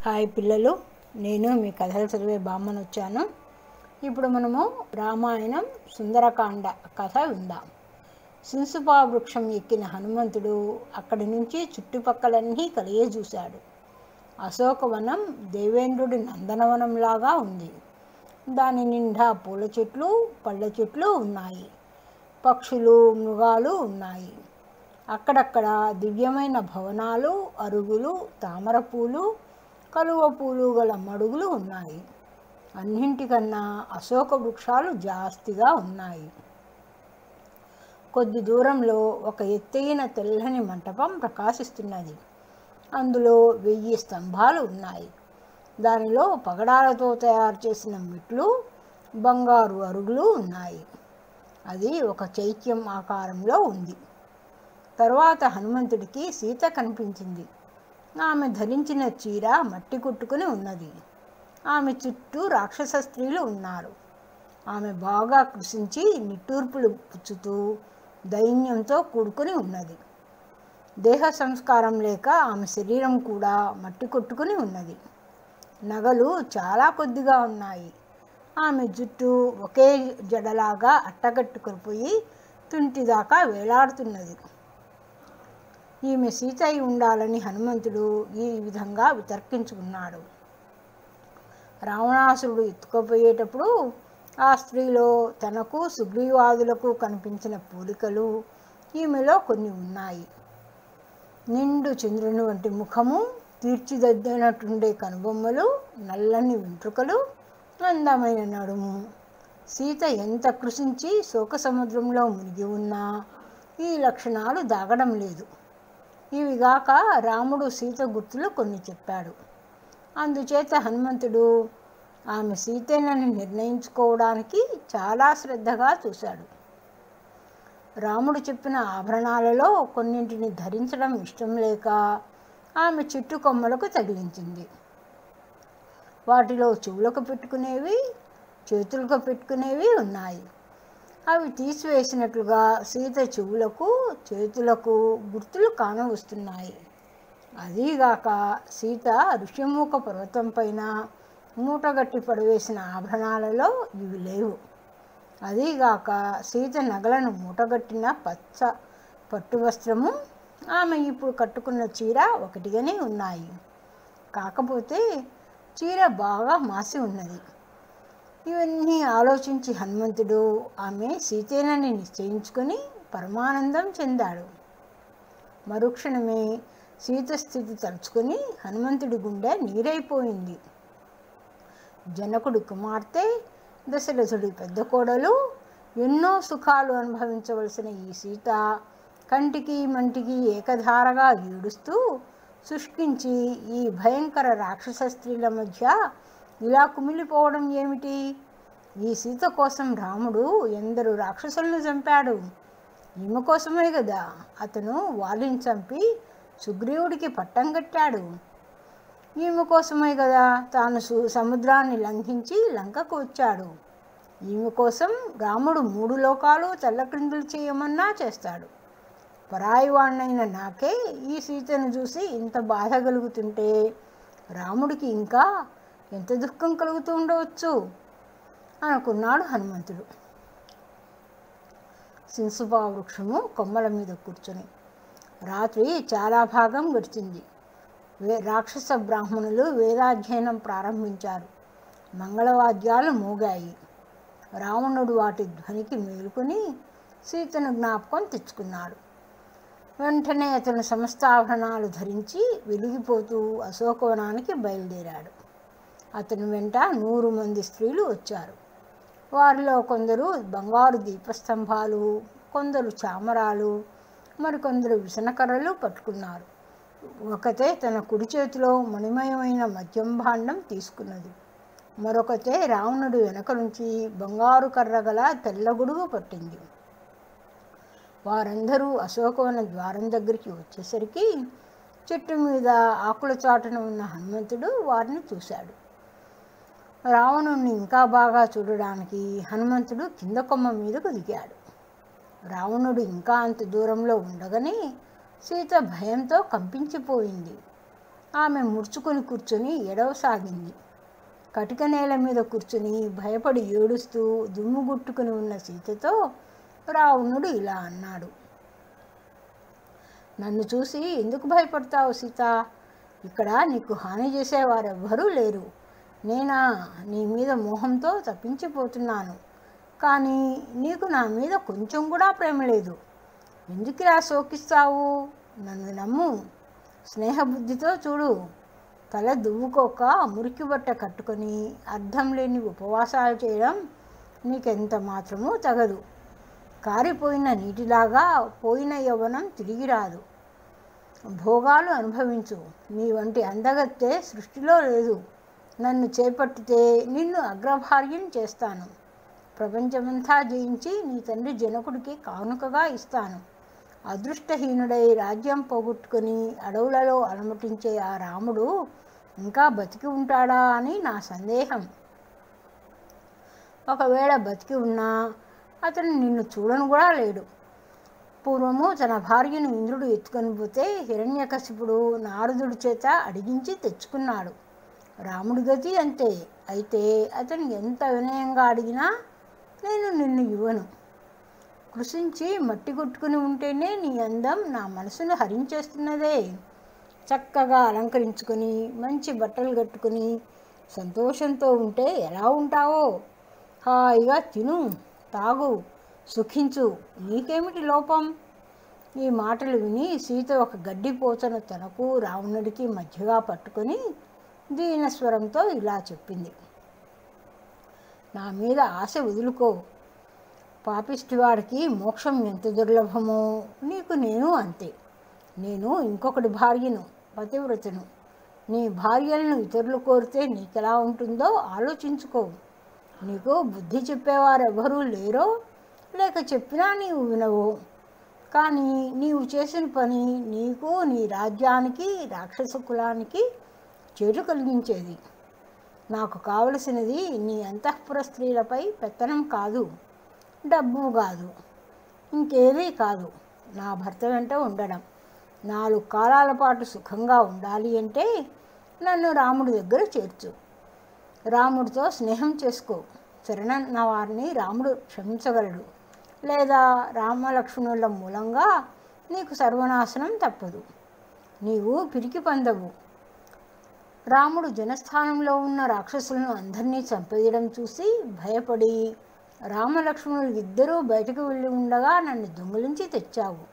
hi పిల్లలు నేను మీ కథలు చదివే బామ్మను వచ్చాను ఇప్పుడు మనము రామాయణం సుందరకాండ కథ విందాం శింసుపా వృక్షం ఎక్కిన హనుమంతుడు అక్కడి నుంచి చుట్టుపక్కలన్నీ కలియజూశాడు అశోకవనం దేవేంద్రుడి నందనవనంలాగా ఉంది దాని నిండా పూల చెట్లు పళ్ళ చెట్లు ఉన్నాయి పక్షులు మృగాలు ఉన్నాయి అక్కడక్కడ దివ్యమైన భవనాలు అరుగులు తామర పూలు కలువ పూలు గల మడుగులు ఉన్నాయి అన్నింటికన్నా అశోక వృక్షాలు జాస్తిగా ఉన్నాయి కొద్ది దూరంలో ఒక ఎత్తైన తెల్లని మంటపం ప్రకాశిస్తున్నది అందులో వెయ్యి స్తంభాలు ఉన్నాయి దానిలో పగడాలతో తయారు చేసిన మెట్లు బంగారు అరుగులు ఉన్నాయి అది ఒక చైత్యం ఆకారంలో ఉంది తరువాత హనుమంతుడికి సీత కనిపించింది ఆమె ధరించిన చీర మట్టి కొట్టుకుని ఉన్నది ఆమె చుట్టూ రాక్షస స్త్రీలు ఉన్నారు ఆమె బాగా కృషించి నిట్టూర్పులు పుచ్చుతూ దైన్యంతో కూడుకుని ఉన్నది దేహ సంస్కారం లేక ఆమె శరీరం కూడా మట్టి కొట్టుకుని ఉన్నది నగలు చాలా కొద్దిగా ఉన్నాయి ఆమె జుట్టు ఒకే జడలాగా అట్టగట్టుకుపోయి తుంటి దాకా వేలాడుతున్నది ఈమె సీత అయి ఉండాలని హనుమంతుడు ఈ విధంగా వితర్కించుకున్నాడు రావణాసురుడు ఎత్తుకుపోయేటప్పుడు ఆ స్త్రీలో తనకు సుగ్రీవాదులకు కనిపించిన పోలికలు ఈమెలో కొన్ని ఉన్నాయి నిండు చంద్రుని వంటి ముఖము తీర్చిదిద్దినట్టుండే కనుబొమ్మలు నల్లని వెంట్రుకలు అందమైన నడుము సీత ఎంత కృషించి శోక సముద్రంలో మునిగి ఉన్నా ఈ లక్షణాలు దాగడం లేదు ఇవిగాక రాముడు సీత గుర్తులు కొన్ని చెప్పాడు అందుచేత హనుమంతుడు ఆమె సీతేనని నిర్ణయించుకోవడానికి చాలా శ్రద్ధగా చూశాడు రాముడు చెప్పిన ఆభరణాలలో కొన్నింటిని ధరించడం ఇష్టం లేక ఆమె చెట్టు కొమ్మలకు తగిలించింది వాటిలో చెవులకు పెట్టుకునేవి చేతులకు పెట్టుకునేవి ఉన్నాయి అవి తీసివేసినట్లుగా సీత చెవులకు చేతులకు గుర్తులు కానవస్తున్నాయి అదీగాక సీత ఋష్యమూక పర్వతం పైన మూటగట్టి పడవేసిన ఆభరణాలలో ఇవి లేవు అదీగాక సీత నగలను మూటగట్టిన పచ్చ పట్టు వస్త్రము ఆమె ఇప్పుడు కట్టుకున్న చీర ఒకటిగానే ఉన్నాయి కాకపోతే చీర బాగా మాసి ఉన్నది ఇవన్నీ ఆలోచించి హనుమంతుడు ఆమె సీతేనని నిశ్చయించుకొని పరమానందం చెందాడు మరుక్షణమే సీత స్థితి తలుచుకొని హనుమంతుడి గుండె నీరైపోయింది జనకుడి కుమార్తె దశరథుడి పెద్ద కోడలు ఎన్నో సుఖాలు అనుభవించవలసిన ఈ సీత కంటికి మంటికి ఏకధారగా ఏడుస్తూ శుష్కించి ఈ భయంకర రాక్షస స్త్రీల మధ్య ఇలా కుమిలిపోవడం ఏమిటి ఈ సీత కోసం రాముడు ఎందరు రాక్షసులను చంపాడు ఈమె కోసమే కదా అతను వాలిని చంపి సుగ్రీవుడికి పట్టం కట్టాడు ఈమె కోసమే కదా తాను సముద్రాన్ని లంఘించి లంకకు వచ్చాడు ఈమె కోసం రాముడు మూడు లోకాలు తల్లక్రిందులు చేయమన్నా చేస్తాడు పరాయివాణ్ణైన నాకే ఈ సీతను చూసి ఇంత బాధ కలుగుతుంటే రాముడికి ఇంకా ఎంత దుఃఖం కలుగుతూ ఉండవచ్చు అనుకున్నాడు హనుమంతుడు సింసుపా వృక్షము కొమ్మల మీద కూర్చొని రాత్రి చాలా భాగం గడిచింది వే రాక్షస బ్రాహ్మణులు వేదాధ్యయనం ప్రారంభించారు మంగళవాద్యాలు మోగాయి రావణుడు వాటి ధ్వనికి మేలుకొని సీతను జ్ఞాపకం తెచ్చుకున్నాడు వెంటనే అతను సమస్తాభరణాలు ధరించి వెలిగిపోతూ అశోకవనానికి బయలుదేరాడు అతని వెంట నూరు మంది స్త్రీలు వచ్చారు వారిలో కొందరు బంగారు దీపస్తంభాలు కొందరు చామరాలు మరికొందరు విసనకర్రలు పట్టుకున్నారు ఒకతే తన కుడి చేతిలో మణిమయమైన మద్యం భాండం తీసుకున్నది మరొకతే రావణుడు వెనక నుంచి బంగారు కర్ర గల తెల్లగొడుగు పట్టింది వారందరూ అశోకవన ద్వారం దగ్గరికి వచ్చేసరికి చెట్టు మీద ఆకుల చాటున ఉన్న హనుమంతుడు వారిని చూశాడు రావణుణ్ణి ఇంకా బాగా చూడడానికి హనుమంతుడు కింద కొమ్మ మీదకు దిగాడు రావణుడు ఇంకా అంత దూరంలో ఉండగానే సీత భయంతో కంపించిపోయింది ఆమె ముడుచుకొని కూర్చొని ఎడవసాగింది కటిక నేల మీద కూర్చుని భయపడి ఏడుస్తూ దుమ్ము గుట్టుకుని ఉన్న సీతతో రావణుడు ఇలా అన్నాడు నన్ను చూసి ఎందుకు భయపడతావు సీత ఇక్కడ నీకు హాని చేసేవారెవ్వరూ లేరు నేనా నీ మీద మోహంతో తప్పించిపోతున్నాను కానీ నీకు నా మీద కొంచెం కూడా ప్రేమ లేదు ఎందుకు ఇలా శోకిస్తావు నన్ను నమ్ము స్నేహబుద్ధితో చూడు తల దువ్వుకోక మురికి బట్ట కట్టుకొని అర్థం లేని ఉపవాసాలు చేయడం నీకెంత మాత్రమూ తగదు కారిపోయిన నీటిలాగా పోయిన యవ్వనం తిరిగి రాదు భోగాలు అనుభవించు నీ వంటి అందగత్తే సృష్టిలో లేదు నన్ను చేపట్టితే నిన్ను అగ్రభార్యం చేస్తాను ప్రపంచమంతా జయించి నీ తండ్రి జనకుడికి కానుకగా ఇస్తాను అదృష్టహీనుడై రాజ్యం పోగొట్టుకుని అడవులలో అలమటించే ఆ రాముడు ఇంకా బతికి ఉంటాడా అని నా సందేహం ఒకవేళ బతికి ఉన్నా అతను నిన్ను చూడను కూడా లేడు పూర్వము తన భార్యను ఇంద్రుడు ఎత్తుకొని పోతే హిరణ్యకశిపుడు నారదుడి చేత అడిగించి తెచ్చుకున్నాడు రాముడి గతి అంతే అయితే అతను ఎంత వినయంగా అడిగినా నేను నిన్ను ఇవ్వను కృషించి మట్టి కొట్టుకుని ఉంటేనే నీ అందం నా మనసును హరించేస్తున్నదే చక్కగా అలంకరించుకొని మంచి బట్టలు కట్టుకుని సంతోషంతో ఉంటే ఎలా ఉంటావో హాయిగా తిను తాగు సుఖించు నీకేమిటి లోపం ఈ మాటలు విని సీత ఒక గడ్డిపోచను తనకు రావణుడికి మధ్యగా పట్టుకొని దీనస్వరంతో ఇలా చెప్పింది నా మీద ఆశ వదులుకో పాపిష్టివాడికి మోక్షం ఎంత దుర్లభమో నీకు నేను అంతే నేను ఇంకొకటి భార్యను పతివ్రతను నీ భార్యలను ఇతరులు కోరితే నీకెలా ఉంటుందో ఆలోచించుకో నీకు బుద్ధి చెప్పేవారు ఎవరూ లేరో లేక చెప్పినా నీవు వినవు కానీ నీవు చేసిన పని నీకు నీ రాజ్యానికి రాక్షస కులానికి చేటు కలిగించేది నాకు కావలసినది నీ అంతఃపుర స్త్రీలపై పెత్తనం కాదు డబ్బు కాదు ఇంకేదీ కాదు నా భర్త వెంట ఉండడం నాలుగు కాలాల పాటు సుఖంగా ఉండాలి అంటే నన్ను రాముడి దగ్గర చేర్చు రాముడితో స్నేహం చేసుకో శరణన్న వారిని రాముడు క్షమించగలడు లేదా రామలక్ష్మణుల మూలంగా నీకు సర్వనాశనం తప్పదు నీవు పిరికి పందవు రాముడు జనస్థానంలో ఉన్న రాక్షసులను అందరినీ చంపేయడం చూసి భయపడి రామలక్ష్మణులు ఇద్దరూ బయటకు వెళ్ళి ఉండగా నన్ను దొంగిలించి తెచ్చావు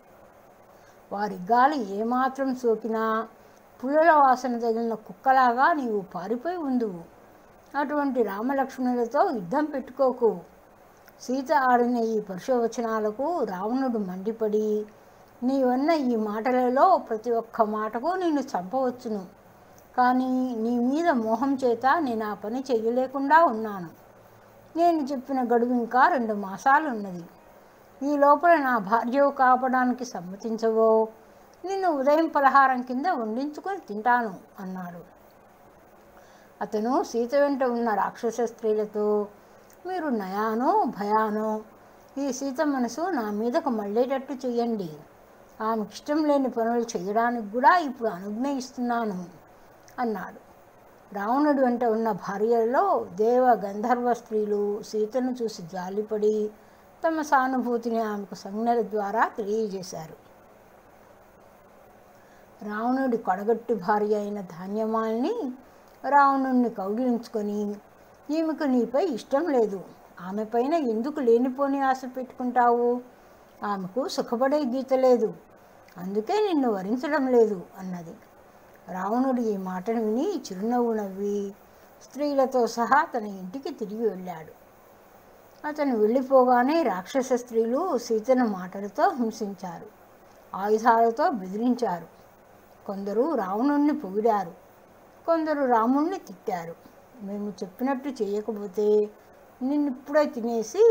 వారి గాలి ఏమాత్రం సోకినా పుల్లల వాసన తగిలిన కుక్కలాగా నీవు పారిపోయి ఉందువు అటువంటి రామలక్ష్మణులతో యుద్ధం పెట్టుకోకు సీత ఆడిన ఈ పరుషవచనాలకు రావణుడు మండిపడి నీవన్న ఈ మాటలలో ప్రతి ఒక్క మాటకు నేను చంపవచ్చును కానీ నీ మీద మోహం చేత నేను ఆ పని చెయ్యలేకుండా ఉన్నాను నేను చెప్పిన గడువు ఇంకా రెండు మాసాలు ఉన్నది ఈ లోపల నా భార్యవు కాపడానికి సమ్మతించవో నిన్ను ఉదయం పలహారం కింద వండించుకొని తింటాను అన్నాడు అతను సీత వెంట ఉన్న రాక్షస స్త్రీలతో మీరు నయానో భయానో ఈ సీత మనసు నా మీదకు మళ్ళేటట్టు చెయ్యండి ఆమెకి ఇష్టం లేని పనులు చేయడానికి కూడా ఇప్పుడు అనుజ్ఞ ఇస్తున్నాను అన్నాడు రావణుడు వెంట ఉన్న భార్యలలో దేవ గంధర్వ స్త్రీలు సీతను చూసి జాలిపడి తమ సానుభూతిని ఆమెకు సంజ్ఞల ద్వారా తెలియజేశారు రావణుడి కొడగట్టి భార్య అయిన ధాన్యమాలిని రావణుణ్ణి కౌగిలించుకొని ఈమెకు నీపై ఇష్టం లేదు ఆమె పైన ఎందుకు లేనిపోని ఆశ పెట్టుకుంటావు ఆమెకు సుఖపడే గీత లేదు అందుకే నిన్ను వరించడం లేదు అన్నది రావణుడు ఈ మాటను విని చిరునవ్వు నవ్వి స్త్రీలతో సహా తన ఇంటికి తిరిగి వెళ్ళాడు అతను వెళ్ళిపోగానే రాక్షస స్త్రీలు సీతను మాటలతో హింసించారు ఆయుధాలతో బెదిరించారు కొందరు రావణుణ్ణి పొగిడారు కొందరు రాముణ్ణి తిట్టారు మేము చెప్పినట్టు చేయకపోతే నిన్నిప్పుడే తినేసి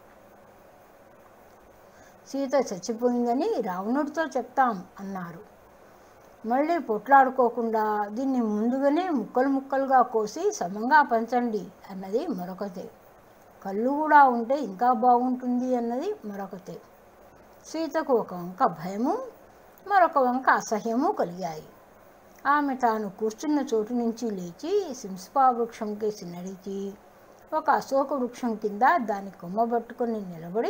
సీత చచ్చిపోయిందని రావణుడితో చెప్తాం అన్నారు మళ్ళీ పొట్లాడుకోకుండా దీన్ని ముందుగానే ముక్కలు ముక్కలుగా కోసి సమంగా పంచండి అన్నది మరొకతే కళ్ళు కూడా ఉంటే ఇంకా బాగుంటుంది అన్నది మరొకతే సీతకు ఒక వంక భయము మరొక వంక అసహ్యము కలిగాయి ఆమె తాను కూర్చున్న చోటు నుంచి లేచి సింస్పా వృక్షం కేసి నడిచి ఒక అశోక వృక్షం కింద దాని కొమ్మ పట్టుకొని నిలబడి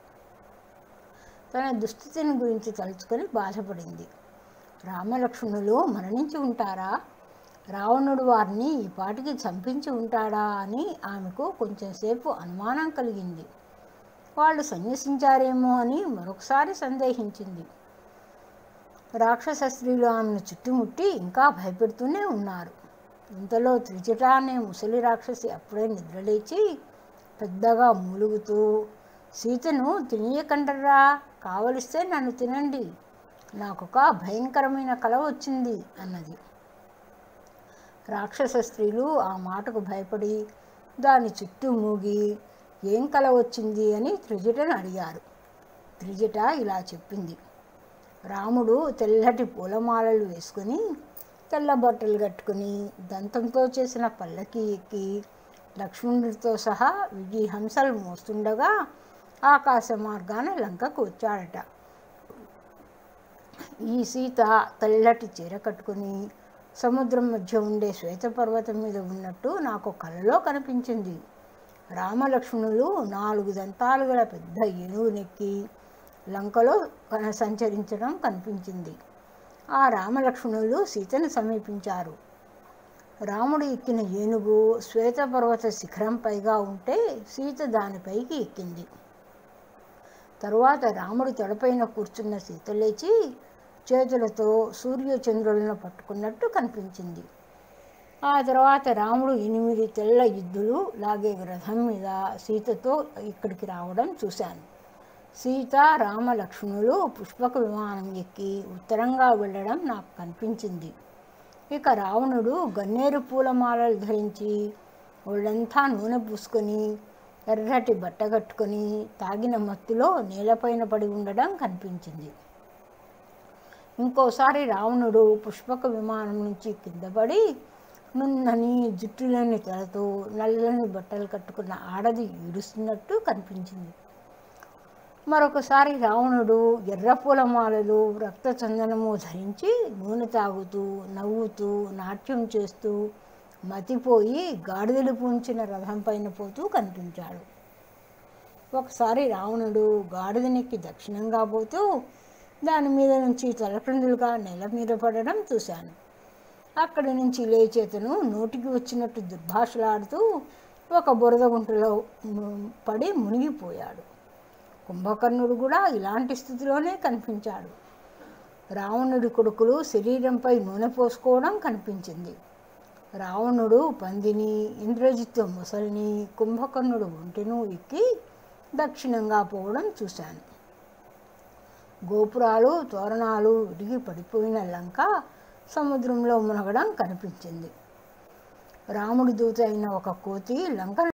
తన దుస్థితిని గురించి తలుచుకొని బాధపడింది రామలక్ష్మణులు మరణించి ఉంటారా రావణుడు వారిని ఈ పాటికి చంపించి ఉంటాడా అని ఆమెకు కొంచెంసేపు అనుమానం కలిగింది వాళ్ళు సన్యసించారేమో అని మరొకసారి సందేహించింది రాక్షస స్త్రీలు ఆమెను చుట్టుముట్టి ఇంకా భయపెడుతూనే ఉన్నారు ఇంతలో త్రిజట అనే ముసలి రాక్షసి అప్పుడే నిద్రలేచి పెద్దగా మూలుగుతూ సీతను తినేయకండరా కావలిస్తే నన్ను తినండి నాకొక భయంకరమైన కల వచ్చింది అన్నది రాక్షస స్త్రీలు ఆ మాటకు భయపడి దాని చుట్టూ మూగి ఏం కల వచ్చింది అని త్రిజటను అడిగారు త్రిజట ఇలా చెప్పింది రాముడు తెల్లటి పూలమాలలు వేసుకుని తెల్ల బట్టలు కట్టుకుని దంతంతో చేసిన పల్లకి ఎక్కి లక్ష్మణుడితో సహా విజయ హంసలు మోస్తుండగా ఆకాశ మార్గాన లంకకు వచ్చాడట ఈ సీత తెల్లటి చీర కట్టుకుని సముద్రం మధ్య ఉండే శ్వేతపర్వతం మీద ఉన్నట్టు నాకు కలలో కనిపించింది రామలక్ష్మణులు నాలుగు దంతాలు గల పెద్ద ఏనుగునెక్కి లంకలో కన- సంచరించడం కనిపించింది ఆ రామలక్ష్మణులు సీతను సమీపించారు రాముడు ఎక్కిన ఏనుగు శ్వేతపర్వత శిఖరం పైగా ఉంటే సీత దానిపైకి ఎక్కింది తరువాత రాముడి తొడపైన కూర్చున్న సీత లేచి చేతులతో సూర్యచంద్రులను పట్టుకున్నట్టు కనిపించింది ఆ తర్వాత రాముడు ఎనిమిది తెల్ల ఎద్దులు లాగే రథం మీద సీతతో ఇక్కడికి రావడం చూశాను సీత రామ లక్ష్మణులు పుష్పక విమానం ఎక్కి ఉత్తరంగా వెళ్ళడం నాకు కనిపించింది ఇక రావణుడు గన్నేరు పూలమాలలు ధరించి ఒళ్ళంతా నూనె పూసుకొని ఎర్రటి బట్ట కట్టుకొని తాగిన మత్తులో నేలపైన పడి ఉండడం కనిపించింది ఇంకోసారి రావణుడు పుష్పక విమానం నుంచి కింద పడి నున్నని జుట్టులేని తలతో నల్లని బట్టలు కట్టుకున్న ఆడది ఈడుస్తున్నట్టు కనిపించింది మరొకసారి రావణుడు ఎర్ర పూలమాలలు రక్త చందనము ధరించి నూనె తాగుతూ నవ్వుతూ నాట్యం చేస్తూ మతిపోయి గాడిదలు పూంచిన రథం పైన పోతూ కనిపించాడు ఒకసారి రావణుడు గాడిదనెక్కి దక్షిణంగా పోతూ దాని మీద నుంచి తలక్రిందులుగా నేల మీద పడడం చూశాను అక్కడి నుంచి లేచేతను నోటికి వచ్చినట్టు దుర్భాషలాడుతూ ఒక బురద గుంటలో ము- పడి మునిగిపోయాడు కుంభకర్ణుడు కూడా ఇలాంటి స్థితిలోనే కనిపించాడు రావణుడి కొడుకులు శరీరంపై నూనె పోసుకోవడం కనిపించింది రావణుడు పందిని ఇంద్రజిత్తు ముసలిని కుంభకర్ణుడు ఒంటెను ఎక్కి దక్షిణంగా పోవడం చూశాను గోపురాలు తోరణాలు విరిగి పడిపోయిన లంక సముద్రంలో మునగడం కనిపించింది రాముడి దూత అయిన ఒక కోతి లంక